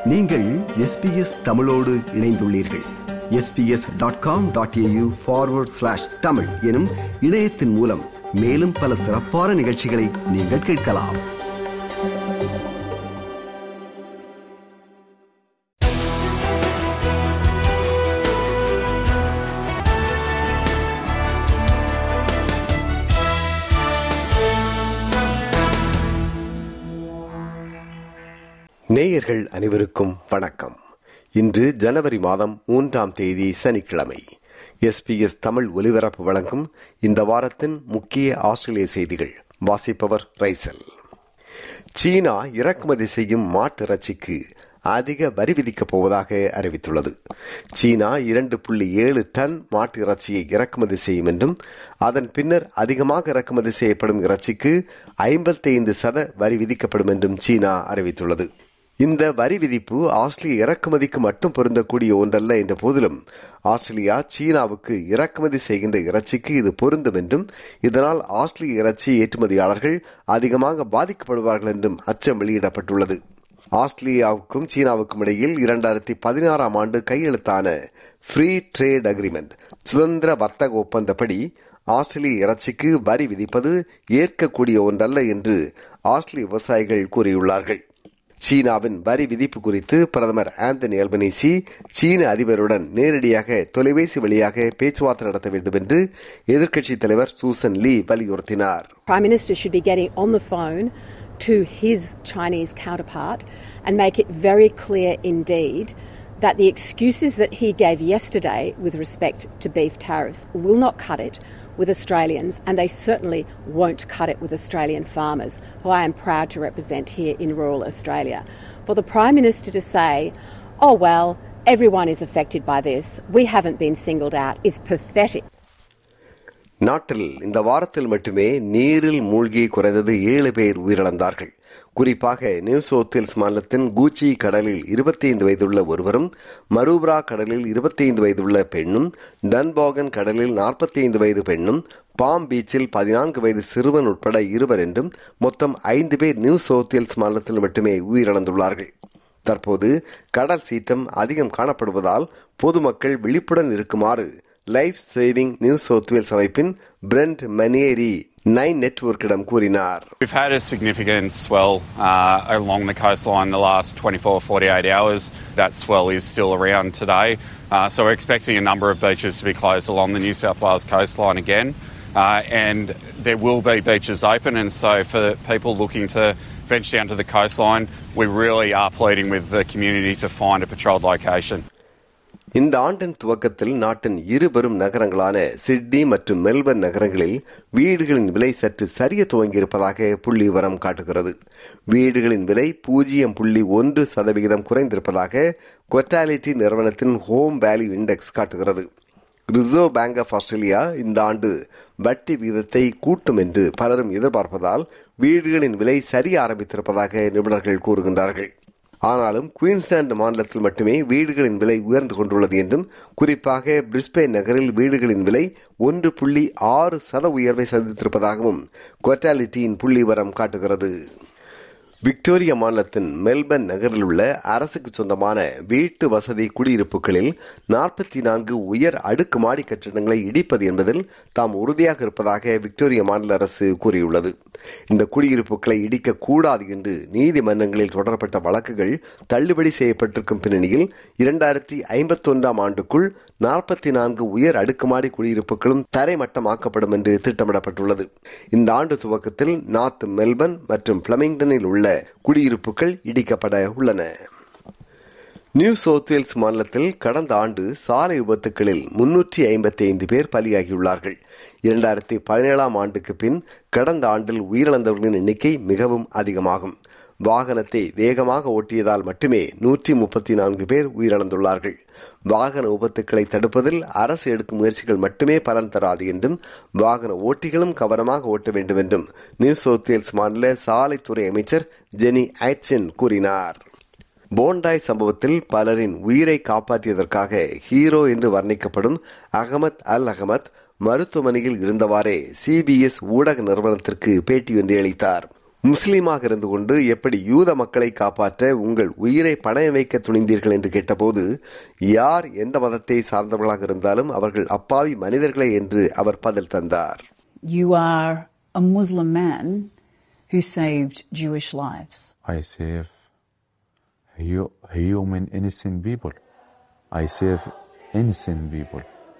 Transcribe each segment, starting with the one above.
நீங்கள் எஸ்பிஎஸ் தமிழோடு இணைந்துள்ளீர்கள் SBS dot com dot AU forward slash Tamil எனும் இணையத்தின் மூலம் மேலும் பல சிறப்பான நிகழ்ச்சிகளை நீங்கள் கேட்கலாம் நேயர்கள் அனைவருக்கும் வணக்கம் இன்று ஜனவரி மாதம் மூன்றாம் தேதி சனிக்கிழமை எஸ்பிஎஸ் தமிழ் ஒலிபரப்பு வழங்கும் இந்த வாரத்தின் முக்கிய ஆஸ்திரேலிய செய்திகள் வாசிப்பவர் ரைசல் சீனா இறக்குமதி செய்யும் மாட்டு இறைச்சிக்கு அதிக வரி விதிக்கப் போவதாக அறிவித்துள்ளது சீனா இரண்டு புள்ளி ஏழு டன் மாட்டு இறைச்சியை இறக்குமதி செய்யும் என்றும் அதன் பின்னர் அதிகமாக இறக்குமதி செய்யப்படும் இறைச்சிக்கு ஐம்பத்தி ஐந்து சத வரி விதிக்கப்படும் என்றும் சீனா அறிவித்துள்ளது இந்த வரி விதிப்பு ஆஸ்திரேலிய இறக்குமதிக்கு மட்டும் பொருந்தக்கூடிய ஒன்றல்ல என்ற போதிலும் ஆஸ்திரேலியா சீனாவுக்கு இறக்குமதி செய்கின்ற இறைச்சிக்கு இது பொருந்தும் என்றும் இதனால் ஆஸ்திரேலிய இறைச்சி ஏற்றுமதியாளர்கள் அதிகமாக பாதிக்கப்படுவார்கள் என்றும் அச்சம் வெளியிடப்பட்டுள்ளது ஆஸ்திரேலியாவுக்கும் சீனாவுக்கும் இடையில் இரண்டாயிரத்தி பதினாறாம் ஆண்டு கையெழுத்தான ஃப்ரீ ட்ரேட் அக்ரிமெண்ட் சுதந்திர வர்த்தக ஒப்பந்தப்படி ஆஸ்திரேலிய இறைச்சிக்கு வரி விதிப்பது ஏற்கக்கூடிய ஒன்றல்ல என்று ஆஸ்திரேலிய விவசாயிகள் கூறியுள்ளார்கள் சீனாவின் வரி விதிப்பு குறித்து பிரதமர் ஆந்தனி அல்பனீசி சீன அதிபருடன் நேரடியாக தொலைபேசி வழியாக பேச்சுவார்த்தை நடத்த வேண்டும் என்று எதிர்க்கட்சித் தலைவர் சூசன் லீ வலியுறுத்தினார் Prime Minister should be getting on the phone to his Chinese counterpart and make it very clear indeed that the excuses that he gave yesterday with respect to beef tariffs will not cut it with Australians, and they certainly won't cut it with Australian farmers, who I am proud to represent here in rural Australia. For the Prime Minister to say, oh, well, everyone is affected by this, we haven't been singled out, is pathetic. நாட்டில் இந்த வாரத்தில் மட்டுமே நீரில் மூழ்கி குறைந்தது ஏழு பேர் உயிரிழந்தார்கள் குறிப்பாக நியூ சவுத்வேல்ஸ் மாநிலத்தின் கூச்சி கடலில் இருபத்தி ஐந்து வயதுள்ள ஒருவரும் மரூப்ரா கடலில் இருபத்தி ஐந்து வயதுள்ள பெண்ணும் டன்பாகன் கடலில் நாற்பத்தி ஐந்து வயது பெண்ணும் பாம் பீச்சில் பதினான்கு வயது சிறுவன் உட்பட இருவர் என்றும் மொத்தம் ஐந்து பேர் நியூ சவுத்வேல்ஸ் மாநிலத்தில் மட்டுமே உயிரிழந்துள்ளார்கள் தற்போது கடல் சீற்றம் அதிகம் காணப்படுவதால் பொதுமக்கள் விழிப்புடன் இருக்குமாறு life saving New South Wales அமைப்பின் பிரெண்ட் மனியேரி நைன் நெட்வொர்க்கிடம் கூறினார் We've had a significant swell uh, along the coastline the last 24 48 hours. That swell is still around today. Uh, so we're expecting a number of beaches to be closed along the New South Wales coastline again. Uh, and there will be beaches open. And so for people looking to venture down to the coastline, we really are pleading with the community to find a patrolled location. இந்த ஆண்டின் துவக்கத்தில் நாட்டின் இரு பெரும் நகரங்களான Sydney மற்றும் Melbourne நகரங்களில் வீடுகளின் விலை சற்று சரிய துவங்கியிருப்பதாக புள்ளி விவரம் காட்டுகிறது வீடுகளின் விலை பூஜ்ஜியம் புள்ளி ஒன்று சதவிகிதம் குறைந்திருப்பதாக கொட்டாலிட்டி நிறுவனத்தின் ஹோம் வேல்யூ இண்டெக்ஸ் காட்டுகிறது ரிசர்வ் பேங்க் ஆஃப் ஆஸ்திரேலியா இந்த ஆண்டு வட்டி விகிதத்தை கூட்டும் என்று பலரும் எதிர்பார்ப்பதால் வீடுகளின் விலை சரிய ஆரம்பித்திருப்பதாக நிபுணர்கள் கூறுகின்றார்கள் ஆனாலும் குயின்ஸ்லாந்து மாநிலத்தில் மட்டுமே வீடுகளின் விலை உயர்ந்து கொண்டுள்ளது என்றும் குறிப்பாக பிரிஸ்பேன் நகரில் வீடுகளின் விலை ஒன்று புள்ளி ஆறு சத உயர்வை சந்தித்திருப்பதாகவும் கொட்டாலிட்டியின் புள்ளி விவரம் காட்டுகிறது விக்டோரியா மாநிலத்தின் மெல்பர்ன் நகரில் உள்ள அரசுக்கு சொந்தமான வீட்டு வசதி குடியிருப்புகளில் நாற்பத்தி நான்கு உயர் அடுக்குமாடி கட்டிடங்களை இடிப்பது என்பதில் தாம் உறுதியாக இருப்பதாக விக்டோரியா மாநில அரசு கூறியுள்ளது இந்த குடியிருப்புகளை இடிக்க கூடாது என்று நீதிமன்றங்களில் தொடரப்பட்ட வழக்குகள் தள்ளுபடி செய்யப்பட்டிருக்கும் பின்னணியில் இரண்டாயிரத்தி ஐம்பத்தி ஒன்றாம் ஆண்டுக்குள் நாற்பத்தி நான்கு உயர் அடுக்குமாடி குடியிருப்புகளும் தரைமட்டமாக்கப்படும் என்று திட்டமிடப்பட்டுள்ளது இந்த ஆண்டு துவக்கத்தில் நார்த் மெல்பர்ன் மற்றும் பிளமிங்டனில் உள்ள குடியிருப்புகள் இடிக்கப்பட உள்ளன நியூ சவுத்வேல்ஸ் மாநிலத்தில் கடந்த ஆண்டு சாலை விபத்துகளில் முன்னூற்றி ஐம்பத்தி ஐந்து பேர் பலியாகியுள்ளார்கள் இரண்டாயிரத்தி பதினேழாம் ஆண்டுக்கு பின் கடந்த ஆண்டில் உயிரிழந்தவர்களின் எண்ணிக்கை மிகவும் அதிகமாகும் வாகனத்தை வேகமாக ஓட்டியதால் மட்டுமே நூற்றி முப்பத்தி நான்கு பேர் உயிரிழந்துள்ளார்கள் வாகன விபத்துக்களை தடுப்பதில் அரசு எடுக்கும் முயற்சிகள் மட்டுமே பலன் தராது என்றும் வாகன ஓட்டிகளும் கவனமாக ஓட்ட வேண்டும் என்றும் நியூ சவுத் வேல்ஸ் மாநில சாலைத்துறை அமைச்சர் ஜெனி ஐட்சன் கூறினார் போண்டாய் சம்பவத்தில் பலரின் உயிரை காப்பாற்றியதற்காக ஹீரோ என்று வர்ணிக்கப்படும் அகமத் அல் அகமத் மருத்துவமனையில் இருந்தவாறே சிபிஎஸ் ஊடக நிறுவனத்திற்கு பேட்டி ஒன்றை அளித்தார் முஸ்லீமாக இருந்து கொண்டு எப்படி யூத மக்களை காப்பாற்ற உங்கள் உயிரை பணயம் வைக்க துணிந்தீர்கள் என்று கேட்டபோது யார் எந்த மதத்தை சார்ந்தவர்களாக இருந்தாலும் அவர்கள் அப்பாவி மனிதர்களே என்று அவர் பதில் தந்தார் You are a Muslim man who saved Jewish lives. I save hu- human innocent people. I save innocent people.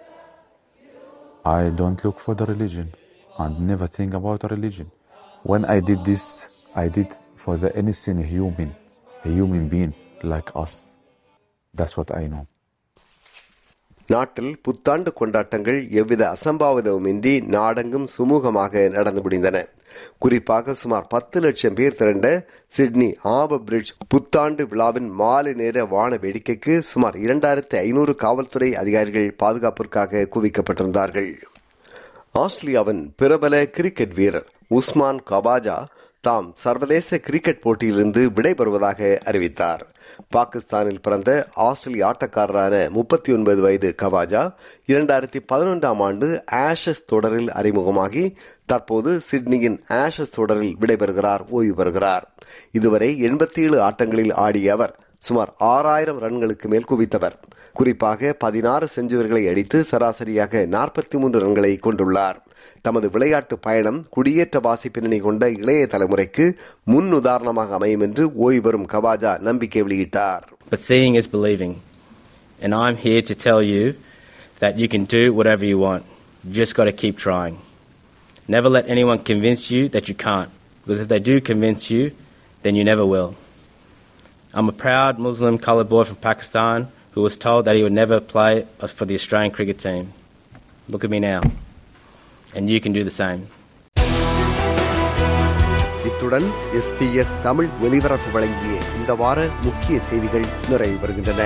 I don't look for the religion and never think about a religion. When I did this, I did for the innocent human, a human being like us. That's what I know. நாட்டில் புத்தாண்டு கொண்டாட்டங்கள் எவ்வித அசம்பாவிதமுமின்றி நாடெங்கும் சுமூகமாக நடந்து முடிந்தன குறிப்பாக சுமார் பத்து லட்சம் பேர் திரண்ட சிட்னி ஆப பிரிட்ஜ் புத்தாண்டு விழாவின் மாலை நேர வான வேடிக்கைக்கு சுமார் இரண்டாயிரத்தி ஐநூறு காவல்துறை அதிகாரிகள் பாதுகாப்பிற்காக குவிக்கப்பட்டிருந்தார்கள் ஆஸ்திரேலியாவின் பிரபல கிரிக்கெட் வீரர் உஸ்மான் கபாஜா தாம் சர்வதேச கிரிக்கெட் போட்டியிலிருந்து விடைபெறுவதாக அறிவித்தார் பாகிஸ்தானில் பிறந்த ஆஸ்திரேலிய ஆட்டக்காரரான முப்பத்தி ஒன்பது வயது கவாஜா இரண்டாயிரத்தி பதினொன்றாம் ஆண்டு ஆஷஸ் தொடரில் அறிமுகமாகி தற்போது சிட்னியின் ஆஷஸ் தொடரில் விடைபெறுகிறார் ஓய்வு பெறுகிறார் இதுவரை எண்பத்தி ஏழு ஆட்டங்களில் ஆடிய அவர் சுமார் ஆறாயிரம் ரன்களுக்கு மேல் குவித்தவர் குறிப்பாக பதினாறு செஞ்சுவர்களை அடித்து சராசரியாக நாற்பத்தி மூன்று ரன்களை கொண்டுள்ளார் தமது விளையாட்டு பயணம் குடியேற்ற வாசி பின்னணி கொண்ட இளைய தலைமுறைக்கு முன் உதாரணமாக அமையும் என்று ஓய்வு பெறும் கவாஜா நம்பிக்கை வெளியிட்டார் But seeing is believing. And I'm here to tell you that you can do whatever you want. You just got to keep trying. Never let anyone convince you that you can't. Because if they do convince you, then you never will. I'm a proud Muslim coloured boy from Pakistan who was told that he would never play for the Australian cricket team. Look at me now. And you can do the same. இத்துடன் SBS Tamil ஒலிபரப்பு வழங்கிய இந்த வார முக்கிய செய்திகள் நிறைவு பெறுகின்றன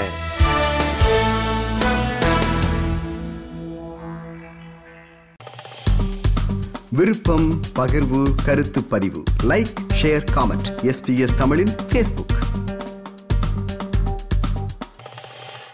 விருப்பம் பகிர்வு கருத்து பதிவு லைக் ஷேர் காமெண்ட் எஸ்பிஎஸ் தமிழின் ஃபேஸ்புக்